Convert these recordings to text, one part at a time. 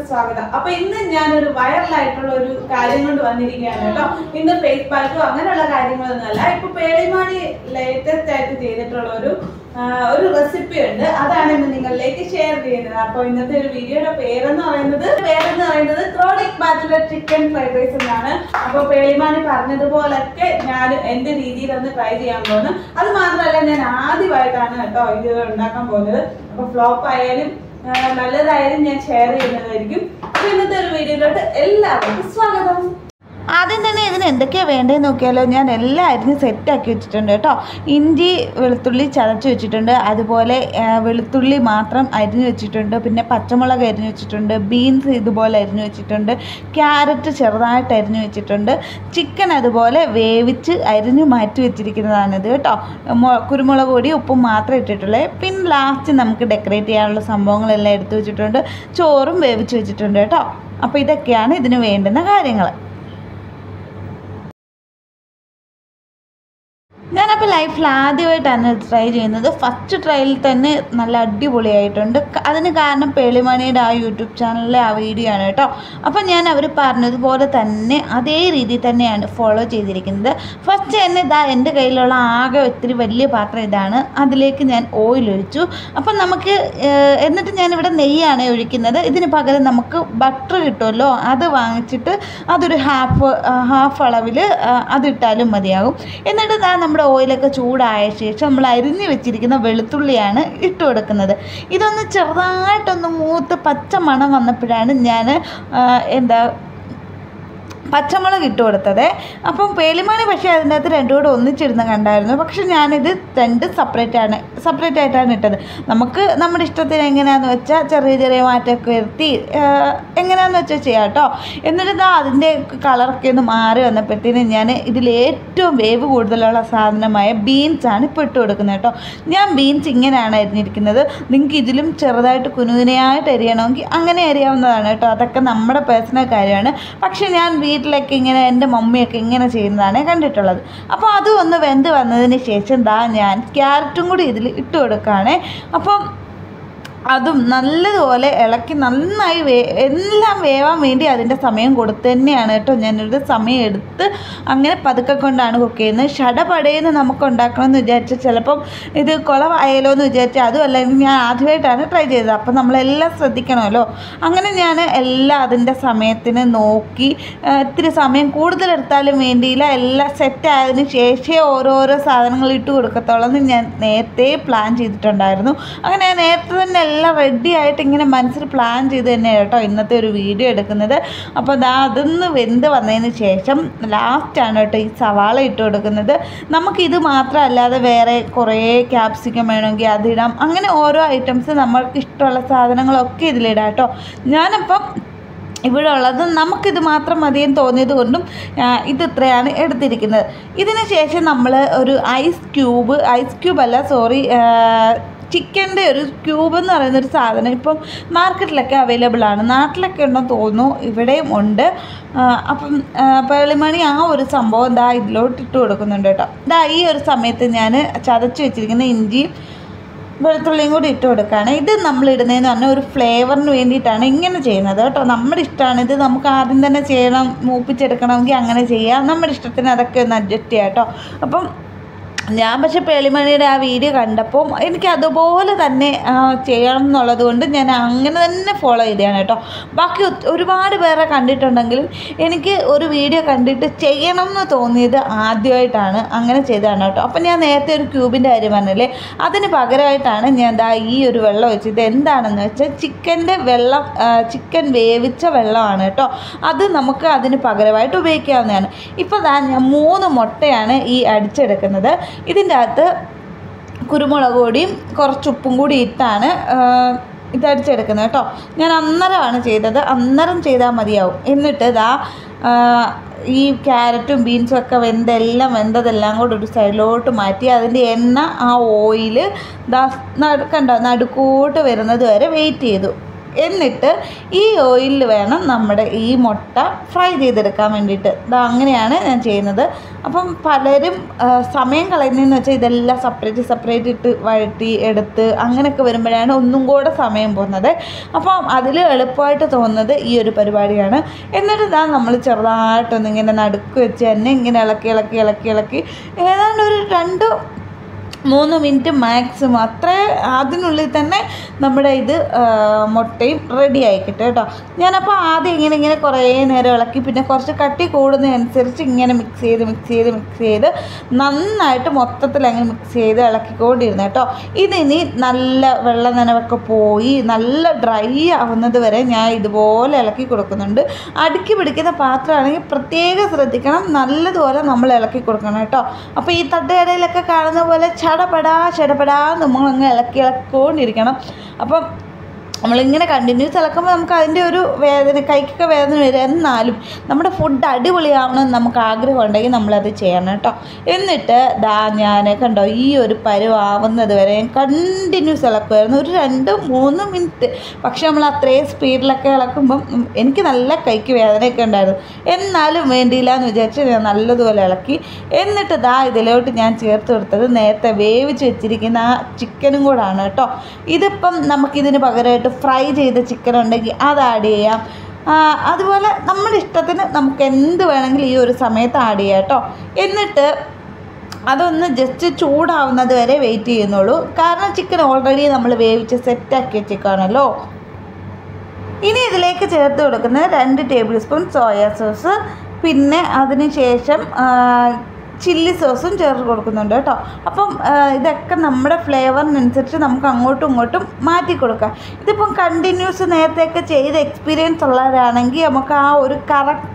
സ്വാഗതം അപ്പൊ ഇന്ന് ഞാനൊരു വൈറലായിട്ടുള്ള ഒരു കാര്യം കൊണ്ട് വന്നിരിക്കുകയാണ് കേട്ടോ ഇന്ന് ഫേസ് പാക്കോ അങ്ങനെയുള്ള കാര്യങ്ങളൊന്നുമല്ല ഇപ്പൊ പേളിമാണി ലേറ്റസ്റ്റ് ആയിട്ട് ചെയ്തിട്ടുള്ള ഒരു ആ, ഒരു റെസിപ്പി ഉണ്ട് അതാണ് ഇന്ന് നിങ്ങളിലേക്ക് ഷെയർ ചെയ്യുന്നത് അപ്പൊ ഇന്നത്തെ ഒരു വീഡിയോയുടെ പേരെന്ന് പറയുന്നത് പേരെന്ന് പറയുന്നത് chronic bachelor chicken fried rice എന്നാണ് അപ്പൊ പേളിമാണി പറഞ്ഞതുപോലൊക്കെ ഞാൻ എന്റെ രീതിയിൽ ഒന്ന് ട്രൈ ചെയ്യാൻ പോകുന്നു അത് മാത്രമല്ല ഞാൻ ആദ്യമായിട്ടാണ് കേട്ടോ ഇത് ഉണ്ടാക്കാൻ പോകുന്നത് അപ്പൊ ഫ്ലോപ്പ് ആയാലും ആ, നല്ലതായാലും ഞാൻ ഷെയർ ചെയ്യുന്നതായിരിക്കും അപ്പൊ ഇന്നത്തെ ഒരു വീഡിയോയിലോട്ട് എല്ലാവർക്കും സ്വാഗതം ആദ്യം തന്നെ ഇതിന് എന്തൊക്കെയാണ് വേണ്ടതെന്ന് നോക്കിയാലോ ഞാൻ എല്ലാം അരിഞ്ഞ് സെറ്റാക്കി വെച്ചിട്ടുണ്ട് കേട്ടോ ഇഞ്ചി വെളുത്തുള്ളി ചതച്ച് വെച്ചിട്ടുണ്ട് അതുപോലെ ആ, വെളുത്തുള്ളി മാത്രം അരിഞ്ഞ് വെച്ചിട്ടുണ്ട് പിന്നെ പച്ചമുളക് അരിഞ്ഞ് വെച്ചിട്ടുണ്ട് ബീൻസ് ഇതുപോലെ അരിഞ്ഞ് വെച്ചിട്ടുണ്ട് ക്യാരറ്റ് ചെറുതായിട്ട് അരിഞ്ഞ് വെച്ചിട്ടുണ്ട് ചിക്കൻ അതുപോലെ വേവിച്ച് അരിഞ്ഞ് മാറ്റി വെച്ചിരിക്കുന്നതാണിത് കേട്ടോ മൊ- കുരുമുളക് പൊടി ഉപ്പും മാത്രം ഇട്ടിട്ടുള്ളത് പിന്നെ ലാസ്റ്റ് നമുക്ക് ഡെക്കറേറ്റ് ചെയ്യാനുള്ള സംഭവങ്ങളെല്ലാം എടുത്തു വെച്ചിട്ടുണ്ട് ചോറും വേവിച്ച് വെച്ചിട്ടുണ്ട് കേട്ടോ അപ്പോൾ ഇതൊക്കെയാണ് ഇതിന് വേണ്ടുന്ന കാര്യങ്ങൾ ഞാനപ്പോൾ ലൈഫിൽ ആദ്യമായിട്ടാണ് ട്രൈ ചെയ്യുന്നത് ഫസ്റ്റ് ട്രയലിൽ തന്നെ നല്ല അടിപൊളിയായിട്ടുണ്ട് ക- അതിന് കാരണം പേളിമണിയുടെ ആ യൂട്യൂബ് ചാനലിലെ ആ വീഡിയോ ആണ് കേട്ടോ അപ്പോൾ ഞാൻ അവർ പറഞ്ഞതുപോലെ തന്നെ അതേ രീതിയിൽ തന്നെയാണ് ഫോളോ ചെയ്തിരിക്കുന്നത് ഫസ്റ്റ് തന്നെ ഇതാ എൻ്റെ കയ്യിലുള്ള ആകെ ഒത്തിരി വലിയ പാത്രം ഇതാണ് അതിലേക്ക് ഞാൻ ഓയിൽ ഒഴിച്ചു അപ്പം നമുക്ക് ഏഹ്, എന്നിട്ട് ഞാനിവിടെ നെയ്യാണ് ഒഴിക്കുന്നത് ഇതിന് പകരം നമുക്ക് ബട്ടർ കിട്ടുമല്ലോ അത് വാങ്ങിച്ചിട്ട് അതൊരു ഹാഫ് ഹാഫ് അളവിൽ അതിട്ടാലും മതിയാകും എന്നിട്ട് ഇതാ നമ്മുടെ ഓയിലൊക്കെ ചൂടായ ശേഷം നമ്മൾ അരിഞ്ഞ് വെച്ചിരിക്കുന്ന വെളുത്തുള്ളിയാണ് ഇട്ട് കൊടുക്കുന്നത് ഇതൊന്ന് ചെറുതായിട്ടൊന്ന് മൂത്ത് പച്ച മണം വന്നപ്പോഴാണ് ഞാൻ എന്താ പച്ചമുളക് ഇട്ട് കൊടുത്തത് അപ്പം പേളിമണി പക്ഷേ അതിൻ്റെ അകത്ത് രണ്ടും കൂടെ ഒന്നിച്ചിരുന്ന് കണ്ടായിരുന്നു പക്ഷെ ഞാനിത് രണ്ട് സെപ്പറേറ്റ് ആണ് സെപ്പറേറ്റ് ആയിട്ടാണ് ഇട്ടത് നമുക്ക് നമ്മുടെ ഇഷ്ടത്തിന് എങ്ങനെയാന്ന് വെച്ചാൽ ചെറിയ ചെറിയ മാറ്റമൊക്കെ വരുത്തി ആഹ്, എങ്ങനെയാന്ന് വെച്ചാൽ ചെയ്യാം കേട്ടോ എന്നിട്ട് ഇതാ അതിൻ്റെ കളറൊക്കെ ഒന്ന് മാറി വന്നപ്പോഴത്തേനും ഞാൻ ഇതിൽ ഏറ്റവും വേവ് കൂടുതലുള്ള സാധനമായ ബീൻസാണ് ഇപ്പോൾ ഇട്ട് കൊടുക്കുന്നത് കേട്ടോ ഞാൻ ബീൻസ് ഇങ്ങനെയാണ് അരിഞ്ഞിരിക്കുന്നത് നിങ്ങൾക്ക് ഇതിലും ചെറുതായിട്ട് കുനുകുനയായിട്ട് അരിയണമെങ്കിൽ അങ്ങനെ അരിയാവുന്നതാണ് കേട്ടോ അതൊക്കെ നമ്മുടെ പേഴ്സണൽ കാര്യമാണ് പക്ഷേ ഞാൻ വീട്ടിലൊക്കെ ഇങ്ങനെ എൻ്റെ മമ്മിയൊക്കെ ഇങ്ങനെ ചെയ്യുന്നതാണ് കണ്ടിട്ടുള്ളത് അപ്പോൾ അതും ഒന്ന് വെന്ത് വന്നതിന് ശേഷം ദാ ഞാൻ ക്യാരറ്റും കൂടി ഇതിൽ ഇട്ട് കൊടുക്കുകയാണേ അപ്പം അതും നല്ലതുപോലെ ഇളക്കി നന്നായി വേ എല്ലാം വേവാൻ വേണ്ടി അതിൻ്റെ സമയം കൊടുത്ത് തന്നെയാണ് കേട്ടോ ഞാനൊരു സമയം എടുത്ത് അങ്ങനെ പതുക്കെ കൊണ്ടാണ് കുക്ക് ചെയ്യുന്നത് ഷടപടയെന്ന് നമുക്ക് ഉണ്ടാക്കണമെന്ന് വിചാരിച്ചാൽ ചിലപ്പം ഇത് കുളമായാലോ എന്ന് വിചാരിച്ചാൽ അതുമല്ല ഇത് ഞാൻ ആദ്യമായിട്ടാണ് ട്രൈ ചെയ്തത് അപ്പം നമ്മളെല്ലാം ശ്രദ്ധിക്കണമല്ലോ അങ്ങനെ ഞാൻ എല്ലാം അതിൻ്റെ സമയത്തിന് നോക്കി ആ, ഇത്തിരി സമയം കൂടുതലെടുത്താലും വേണ്ടിയില്ല എല്ലാം സെറ്റ് ആയതിനു ശേഷമേ ഓരോരോ സാധനങ്ങൾ ഇട്ട് കൊടുക്കത്തുള്ളൂ എന്ന് ഞാൻ നേരത്തെ പ്ലാൻ ചെയ്തിട്ടുണ്ടായിരുന്നു അങ്ങനെ ഞാൻ നേരത്തെ തന്നെ എല്ലാം റെഡി ആയിട്ട് ഇങ്ങനെ മനസ്സിൽ പ്ലാൻ ചെയ്ത് തന്നെ കേട്ടോ ഇന്നത്തെ ഒരു വീഡിയോ എടുക്കുന്നത് അപ്പോൾ ദാ അതൊന്ന് വെന്ത് വന്നതിന് ശേഷം ലാസ്റ്റാണ് കേട്ടോ ഈ സവാള ഇട്ട് കൊടുക്കുന്നത് നമുക്കിത് മാത്രമല്ലാതെ വേറെ കുറേ ക്യാപ്സിക്കം വേണമെങ്കിൽ അതിടാം അങ്ങനെ ഓരോ ഐറ്റംസ് നമ്മൾക്ക് ഇഷ്ടമുള്ള സാധനങ്ങളൊക്കെ ഇതിലിടാം കേട്ടോ ഞാനപ്പം ഇവിടെ ഉള്ളത് നമുക്കിത് മാത്രം മതിയെന്ന് തോന്നിയത് കൊണ്ടും ആ, ഇത് ഇത്രയാണ് എടുത്തിരിക്കുന്നത് ഇതിന് ശേഷം നമ്മൾ ഒരു ഐസ് ക്യൂബ് ഐസ് ക്യൂബ് അല്ല സോറി ചിക്കൻ്റെ ഒരു ക്യൂബ് എന്ന് പറയുന്ന ഒരു സാധനം ഇപ്പം മാർക്കറ്റിലൊക്കെ അവൈലബിൾ ആണ് നാട്ടിലൊക്കെ ഉണ്ടെന്ന് തോന്നുന്നു ഇവിടെയും ഉണ്ട് ആ, അപ്പം ആ, പേളിമണി ആ ഒരു സംഭവം ദാ ഇതിലോട്ട് ഇട്ട് കൊടുക്കുന്നുണ്ട് കേട്ടോ ദാ ഈ ഒരു സമയത്ത് ഞാൻ ചതച്ച് വെച്ചിരിക്കുന്ന ഇഞ്ചിയും വെളുത്തുള്ളിയും കൂടി ഇട്ട് കൊടുക്കുകയാണ് ഇത് നമ്മൾ ഇടുന്നതെന്ന് പറഞ്ഞാൽ ഒരു ഫ്ലേവറിന് വേണ്ടിയിട്ടാണ് ഇങ്ങനെ ചെയ്യുന്നത് കേട്ടോ നമ്മുടെ ഇഷ്ടമാണ് ഇത് നമുക്ക് ആദ്യം തന്നെ ചെയ്യണം മൂപ്പിച്ചെടുക്കണമെങ്കിൽ അങ്ങനെ ചെയ്യാം നമ്മുടെ ഇഷ്ടത്തിന് അതൊക്കെ ഒന്ന് അഡ്ജസ്റ്റ് ചെയ്യാം കേട്ടോ അപ്പം ഞാൻ പക്ഷേ പേളിമണിയുടെ ആ വീഡിയോ കണ്ടപ്പോൾ എനിക്ക് അതുപോലെ തന്നെ ആ, ചെയ്യണം എന്നുള്ളത് കൊണ്ട് ഞാൻ അങ്ങനെ തന്നെ ഫോളോ ചെയ്തതാണ് കേട്ടോ ബാക്കി ഒ- ഒരുപാട് പേരെ കണ്ടിട്ടുണ്ടെങ്കിലും എനിക്ക് ഒരു വീഡിയോ കണ്ടിട്ട് ചെയ്യണം എന്ന് തോന്നിയത് ആദ്യമായിട്ടാണ് അങ്ങനെ ചെയ്തതാണ് കേട്ടോ അപ്പം ഞാൻ നേരത്തെ ഒരു ക്യൂബിൻ്റെ കാര്യം പറഞ്ഞില്ലേ അതിന് പകരമായിട്ടാണ് ഞാൻ ദാ ഈ ഒരു വെള്ളം വെച്ചത് എന്താണെന്ന് വെച്ചാൽ ചിക്കൻ്റെ വെള്ളം ചിക്കൻ വേവിച്ച വെള്ളമാണ് കേട്ടോ അത് നമുക്ക് അതിന് പകരമായിട്ട് ഉപയോഗിക്കാവുന്നതാണ് ഇപ്പോൾ ദാ ഞാൻ മൂന്ന് മുട്ടയാണ് ഈ അടിച്ചെടുക്കുന്നത് ഇതിൻ്റെ അകത്ത് കുരുമുളക് പൊടിയും കുറച്ച് ഉപ്പും കൂടി ഇട്ടാണ് ആ, ഇത് അടിച്ചെടുക്കുന്നത് കേട്ടോ ഞാൻ അന്നേരമാണ് ചെയ്തത് അന്നേരം ചെയ്താൽ മതിയാവും എന്നിട്ട് ഇതാ ആ, ഈ ക്യാരറ്റും ബീൻസും ഒക്കെ വെന്തെല്ലാം വെന്തതെല്ലാം കൂടെ ഒരു സൈഡിലോട്ട് മാറ്റി അതിൻ്റെ എണ്ണ ആ ഓയിൽ ദാ നട- കണ്ടോ നടുക്കോട്ട് വരുന്നത് വരെ വെയിറ്റ് ചെയ്തു എന്നിട്ട് ഈ ഓയിലിൽ വേണം നമ്മുടെ ഈ മുട്ട ഫ്രൈ ചെയ്തെടുക്കാൻ വേണ്ടിയിട്ട് ഇതാ അങ്ങനെയാണ് ഞാൻ ചെയ്യുന്നത് അപ്പം പലരും ആ, സമയം കളയുന്നതെന്ന് വെച്ചാൽ ഇതെല്ലാം സെപ്പറേറ്റ് സെപ്പറേറ്റ് ഇട്ട് വഴറ്റി എടുത്ത് അങ്ങനെയൊക്കെ വരുമ്പോഴാണ് ഒന്നും കൂടെ സമയം പോകുന്നത് അപ്പം അതിൽ എളുപ്പമായിട്ട് തോന്നുന്നത് ഈ ഒരു പരിപാടിയാണ് എന്നിട്ട് ഇതാ നമ്മൾ ചെറുതായിട്ടൊന്ന് ഇങ്ങനെ നടുക്ക് വെച്ച് തന്നെ ഇങ്ങനെ ഇളക്കി ഇളക്കി ഇളക്കി ഇളക്കി ഏതാണ്ട് ഒരു രണ്ട് മൂന്ന് മിനിറ്റ് മാക്സിമം അത്രേ അതിനുള്ളിൽ തന്നെ നമ്മുടെ ഇത് ആ, മുട്ടയും റെഡി ആയി കിട്ടും കേട്ടോ ഞാനപ്പോൾ ആദ്യം ഇങ്ങനെ ഇങ്ങനെ കുറേ നേരം ഇളക്കി പിന്നെ കുറച്ച് കട്ടി കൂടുന്നതനുസരിച്ച് ഇങ്ങനെ മിക്സ് ചെയ്ത് മിക്സ് ചെയ്ത് മിക്സ് ചെയ്ത് നന്നായിട്ട് മൊത്തത്തിൽ അങ്ങനെ മിക്സ് ചെയ്ത് ഇളക്കിക്കൊണ്ടിരുന്നു കേട്ടോ ഇതിനി നല്ല വെള്ള നനവൊക്കെ പോയി നല്ല ഡ്രൈ ആവുന്നത് വരെ ഞാൻ ഇതുപോലെ ഇളക്കി കൊടുക്കുന്നുണ്ട് അടുക്കി പിടിക്കുന്ന പാത്രമാണെങ്കിൽ പ്രത്യേകം ശ്രദ്ധിക്കണം നല്ലതുപോലെ നമ്മൾ ഇളക്കി കൊടുക്കണം കേട്ടോ അപ്പോൾ ഈ തട്ടുകടയിലൊക്കെ കാണുന്ന പോലെ ചടപടാ ചടപടാ നമ്മളങ്ങ് ഇളക്കി ഇളക്കിക്കൊണ്ടിരിക്കണം അപ്പം നമ്മളിങ്ങനെ കണ്ടിന്യൂസ് ഇളക്കുമ്പോൾ നമുക്ക് അതിൻ്റെ ഒരു വേദന കൈക്കൊക്കെ വേദന വരും എന്നാലും നമ്മുടെ ഫുഡ് അടിപൊളിയാവണമെന്ന് നമുക്ക് ആഗ്രഹം ഉണ്ടെങ്കിൽ നമ്മളത് ചെയ്യണം കേട്ടോ എന്നിട്ട് ദാ ഞാൻ കണ്ടോ ഈ ഒരു പരുവാവുന്നത് വരെ ഞാൻ കണ്ടിന്യൂസ് ഇളക്കുമായിരുന്നു ഒരു രണ്ട് മൂന്ന് മിനിറ്റ് പക്ഷെ നമ്മൾ അത്രയും സ്പീഡിലൊക്കെ ഇളക്കുമ്പം ഉം, എനിക്ക് നല്ല കൈക്ക് വേദനയൊക്കെ ഉണ്ടായിരുന്നു എന്നാലും വേണ്ടിയില്ല എന്ന് വിചാരിച്ച് ഞാൻ നല്ലതുപോലെ ഇളക്കി എന്നിട്ട് ദാ ഇതിലോട്ട് ഞാൻ ചേർത്ത് കൊടുത്തത് നേരത്തെ വേവിച്ച് വെച്ചിരിക്കുന്ന ആ ചിക്കനും കൂടാണ് കേട്ടോ ഇതിപ്പം നമുക്കിതിന് പകരമായിട്ട് ഫ്രൈ ചെയ്ത ചിക്കൻ ഉണ്ടെങ്കിൽ അത് ആഡ് ചെയ്യാം ആ, അതുപോലെ നമ്മുടെ ഇഷ്ടത്തിന് നമുക്ക് എന്ത് വേണമെങ്കിലും ഈ ഒരു സമയത്ത് ആഡ് ചെയ്യാം കേട്ടോ എന്നിട്ട് അതൊന്ന് ജസ്റ്റ് ചൂടാവുന്നത് വരെ വെയിറ്റ് ചെയ്യുന്നുള്ളൂ കാരണം ചിക്കൻ ഓൾറെഡി നമ്മൾ വേവിച്ച് സെറ്റാക്കി വെച്ചേക്കാണല്ലോ ഇനി ഇതിലേക്ക് ചേർത്ത് കൊടുക്കുന്നത് രണ്ട് ടേബിൾ സ്പൂൺ സോയ സോസ് പിന്നെ അതിന് ശേഷം ചില്ലി സോസും ചേർത്ത് കൊടുക്കുന്നുണ്ട് കേട്ടോ അപ്പം ആ, ഇതൊക്കെ നമ്മുടെ ഫ്ലേവറിനനുസരിച്ച് നമുക്ക് അങ്ങോട്ടും ഇങ്ങോട്ടും മാറ്റി കൊടുക്കാം ഇതിപ്പം കണ്ടിന്യൂസ് നേരത്തെയൊക്കെ ചെയ്ത് എക്സ്പീരിയൻസ് ഉള്ളവരാണെങ്കിൽ നമുക്ക് ആ ഒരു കറക്റ്റ്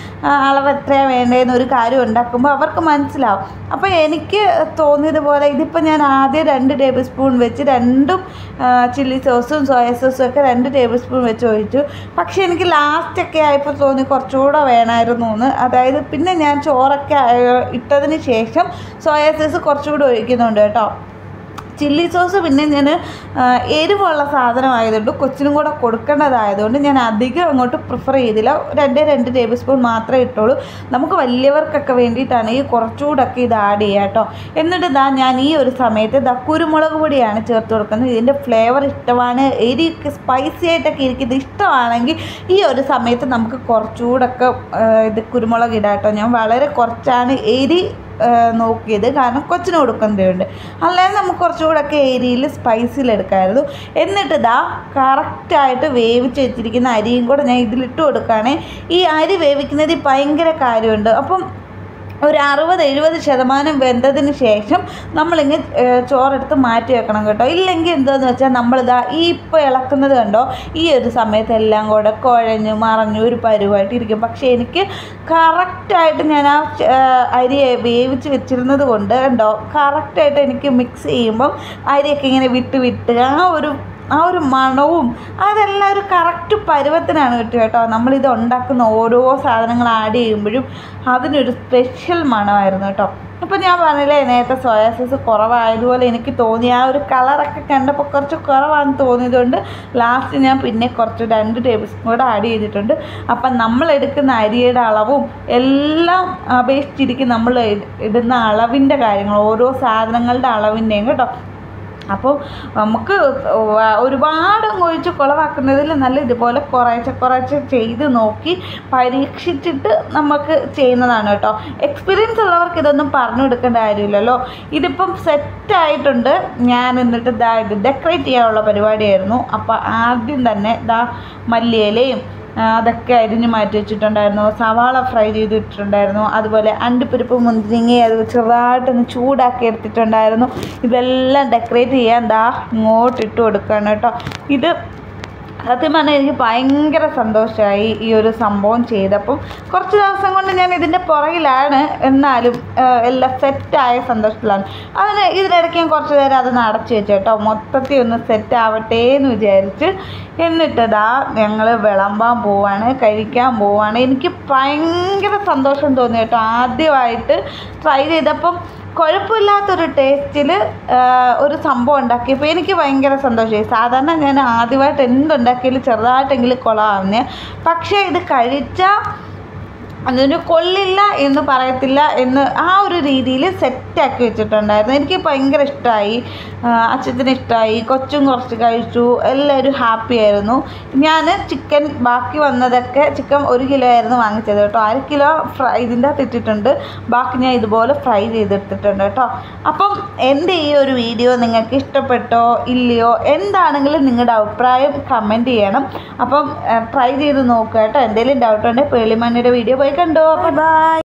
അളവ് എത്രയാണ് വേണ്ടതെന്ന് ഒരു കാര്യം ഉണ്ടാക്കുമ്പോൾ അവർക്ക് മനസ്സിലാവും അപ്പോൾ എനിക്ക് തോന്നിയതുപോലെ ഇതിപ്പോൾ ഞാൻ ആദ്യം രണ്ട് ടേബിൾ സ്പൂൺ വെച്ച് രണ്ടും ചില്ലി സോസും സോയ സോസും ഒക്കെ രണ്ട് ടേബിൾ സ്പൂൺ വെച്ച് ഒഴിച്ചു പക്ഷേ എനിക്ക് ലാസ്റ്റൊക്കെ ആയപ്പോൾ തോന്നി കുറച്ചുകൂടെ വേണമായിരുന്നു എന്ന് അതായത് പിന്നെ ഞാൻ ചോറൊക്കെ ആയ- ഇട്ടതിന് ശേഷം സോയ സോസ് കുറച്ചുകൂടി ഒഴിക്കുന്നുണ്ട് കേട്ടോ ചില്ലി സോസ് പിന്നെ ഞാൻ എരിവുള്ള സാധനമായതുകൊണ്ട് കൊച്ചിനും കൂടെ കൊടുക്കേണ്ടതായതുകൊണ്ട് ഞാൻ അധികം അങ്ങോട്ട് പ്രിഫർ ചെയ്തില്ല രണ്ടേ രണ്ട് ടേബിൾ സ്പൂൺ മാത്രമേ ഇട്ടുള്ളൂ നമുക്ക് വലിയവർക്കൊക്കെ വേണ്ടിയിട്ടാണ് ഈ കുറച്ചുകൂടൊക്കെ ഇത് ആഡ് ചെയ്യുക കേട്ടോ എന്നിട്ട് ഇതാ ഞാൻ ഈ ഒരു സമയത്ത് ഇതാ കുരുമുളക് പൊടിയാണ് ചേർത്ത് കൊടുക്കുന്നത് ഇതിൻ്റെ ഫ്ലേവർ ഇഷ്ടമാണ് എരി സ്പൈസി ആയിട്ടൊക്കെ ഇരിക്കുന്നത് ഇഷ്ടമാണെങ്കിൽ ഈ ഒരു സമയത്ത് നമുക്ക് കുറച്ചുകൂടൊക്കെ ആ, ഇത് കുരുമുളക് ഇടാം കേട്ടോ ഞാൻ വളരെ കുറച്ചാണ് എരി ആ, നോക്കിയത് കാരണം കൊച്ചിന് കൊടുക്കേണ്ടതുണ്ട് അല്ലാതെ നമുക്ക് കുറച്ചുകൂടെയൊക്കെ ഏരിയയിൽ സ്പൈസിലെടുക്കായിരുന്നു എന്നിട്ട് ഇതാ കറക്റ്റായിട്ട് വേവിച്ച് വെച്ചിരിക്കുന്ന അരിയും കൂടെ ഞാൻ ഇതിലിട്ട് കൊടുക്കുകയാണേ ഈ അരി വേവിക്കുന്നതിൽ ഭയങ്കര കാര്യമുണ്ട് അപ്പം ഒരു അറുപത് എഴുപത് ശതമാനം വെന്തതിന് ശേഷം നമ്മളിങ്ങ് ഏഹ്, ചോറെടുത്ത് മാറ്റി വെക്കണം കേട്ടോ ഇല്ലെങ്കിൽ എന്താണെന്ന് വെച്ചാൽ നമ്മളിതാ ഈ ഇപ്പോൾ ഇളക്കുന്നത് കണ്ടോ ഈ ഒരു സമയത്ത് എല്ലാം കൂടെ കുഴഞ്ഞു മറഞ്ഞു ഒരു പരുവായിട്ട് ഇരിക്കും പക്ഷേ എനിക്ക് കറക്റ്റായിട്ട് ഞാൻ ആ ച- ഏഹ്, അരി വേവിച്ച് വെച്ചിരുന്നത് കൊണ്ട് കണ്ടോ കറക്റ്റായിട്ട് എനിക്ക് മിക്സ് ചെയ്യുമ്പം അരിയൊക്കെ ഇങ്ങനെ വിട്ട് വിട്ട് ആ ഒരു ആ ഒരു മണവും അതെല്ലാം ഒരു കറക്റ്റ് പരുവത്തിനാണ് കിട്ടുക കേട്ടോ നമ്മളിത് ഉണ്ടാക്കുന്ന ഓരോ സാധനങ്ങൾ ആഡ് ചെയ്യുമ്പോഴും അതിനൊരു സ്പെഷ്യൽ മണമായിരുന്നു കേട്ടോ ഇപ്പം ഞാൻ പറഞ്ഞില്ലേ നേരത്തെ സോയാ സോസ് കുറവായതുപോലെ എനിക്ക് തോന്നി ആ ഒരു കളറൊക്കെ കണ്ടപ്പോൾ കുറച്ച് കുറവാണെന്ന് തോന്നിയതുകൊണ്ട് ലാസ്റ്റ് ഞാൻ പിന്നെ കുറച്ച് രണ്ട് ടേബിൾ സ്പൂൺ കൂടെ ആഡ് ചെയ്തിട്ടുണ്ട് അപ്പം നമ്മൾ എടുക്കുന്ന അരിയുടെ അളവും എല്ലാം അപേക്ഷിച്ചിരിക്കും നമ്മൾ ഇട- ഇടുന്ന അളവിൻ്റെ കാര്യങ്ങൾ ഓരോ സാധനങ്ങളുടെ അളവിൻ്റെയും കേട്ടോ അപ്പോൾ നമുക്ക് വ- ഒരുപാട് അങ്ങ് ഒഴിച്ച് കുളവാക്കുന്നതിൽ നല്ല ഇതുപോലെ കുറേശ്ശെ കുറേശ്ശെ ചെയ്ത് നോക്കി പരീക്ഷിച്ചിട്ട് നമുക്ക് ചെയ്യുന്നതാണ് കേട്ടോ എക്സ്പീരിയൻസ് ഉള്ളവർക്ക് ഇതൊന്നും പറഞ്ഞു കൊടുക്കേണ്ട കാര്യമില്ലല്ലോ ഇതിപ്പം സെറ്റായിട്ടുണ്ട് ഞാൻ എന്നിട്ട് ഇതാ ഇത് ഡെക്കറേറ്റ് ചെയ്യാനുള്ള പരിപാടിയായിരുന്നു അപ്പോൾ ആദ്യം തന്നെ ഇതാ മല്ലിയിലയും ആ, അതൊക്കെ അരിഞ്ഞ് മാറ്റി വെച്ചിട്ടുണ്ടായിരുന്നു സവാള ഫ്രൈ ചെയ്തിട്ടുണ്ടായിരുന്നു അതുപോലെ അണ്ടിപ്പരിപ്പ് മുന്തിരിങ്ങ അത് ചെറുതായിട്ടൊന്ന് ചൂടാക്കി എടുത്തിട്ടുണ്ടായിരുന്നു ഇതെല്ലാം ഡെക്കറേറ്റ് ചെയ്യാൻ ദാ ഇങ്ങോട്ട് ഇട്ട് കൊടുക്കുകയാണ് കേട്ടോ ഇത് സത്യം പറഞ്ഞാൽ എനിക്ക് ഭയങ്കര സന്തോഷമായി ഈ ഒരു സംഭവം ചെയ്തപ്പം കുറച്ച് ദിവസം കൊണ്ട് ഞാൻ ഇതിൻ്റെ പുറകിലാണ് എന്നാലും ആ, എല്ലാം സെറ്റായ സന്തോഷത്തിലാണ് അതിന് ഇതിനിടയ്ക്ക് ഞാൻ കുറച്ച് നേരം അത് അടച്ചു വെച്ചു കേട്ടോ മൊത്തത്തിൽ ഒന്ന് സെറ്റ് ആവട്ടെ എന്ന് വിചാരിച്ച് എന്നിട്ട് ഇതാ ഞങ്ങൾ വിളമ്പാൻ പോവാണ് കഴിക്കാൻ പോവാണ് എനിക്ക് ഭയങ്കര സന്തോഷം തോന്നി കേട്ടോ ആദ്യമായിട്ട് ട്രൈ ചെയ്തപ്പം കുഴപ്പമില്ലാത്തൊരു ടേസ്റ്റിൽ ഒരു സംഭവം ഉണ്ടാക്കിയപ്പോൾ എനിക്ക് ഭയങ്കര സന്തോഷമായി സാധാരണ ഞാൻ ആദ്യമായിട്ട് എന്തുണ്ടാക്കിയാലും ചെറുതായിട്ടെങ്കിലും കുളമാവുന്നേ പക്ഷേ ഇത് കഴിച്ചാൽ അതിന് കൊള്ളില്ല എന്ന് പറയത്തില്ല എന്ന് ആ ഒരു രീതിയിൽ സെറ്റാക്കി വെച്ചിട്ടുണ്ടായിരുന്നു എനിക്ക് ഭയങ്കര ഇഷ്ടമായി അച്ഛത്തിന് ഇഷ്ടമായി കൊച്ചും കുറച്ച് കഴിച്ചു എല്ലാവരും ഹാപ്പി ആയിരുന്നു ഞാൻ ചിക്കൻ ബാക്കി വന്നതൊക്കെ ചിക്കൻ ഒരു കിലോ ആയിരുന്നു വാങ്ങിച്ചത് കേട്ടോ അര കിലോ ഫ്രൈ ഇതിൻ്റെ അകത്ത് ഇട്ടിട്ടുണ്ട് ബാക്കി ഞാൻ ഇതുപോലെ ഫ്രൈ ചെയ്തെടുത്തിട്ടുണ്ട് കേട്ടോ അപ്പം എൻ്റെ ഈ ഒരു വീഡിയോ നിങ്ങൾക്ക് ഇഷ്ടപ്പെട്ടോ ഇല്ലയോ എന്താണെങ്കിലും നിങ്ങളുടെ അഭിപ്രായം കമൻറ്റ് ചെയ്യണം അപ്പം ട്രൈ ചെയ്ത് നോക്കുക കേട്ടോ എന്തെങ്കിലും ഡൗട്ട് ഉണ്ടെങ്കിൽ പേളിമണ്ണിയുടെ വീഡിയോ പോയി കണ്ടോ ബൈ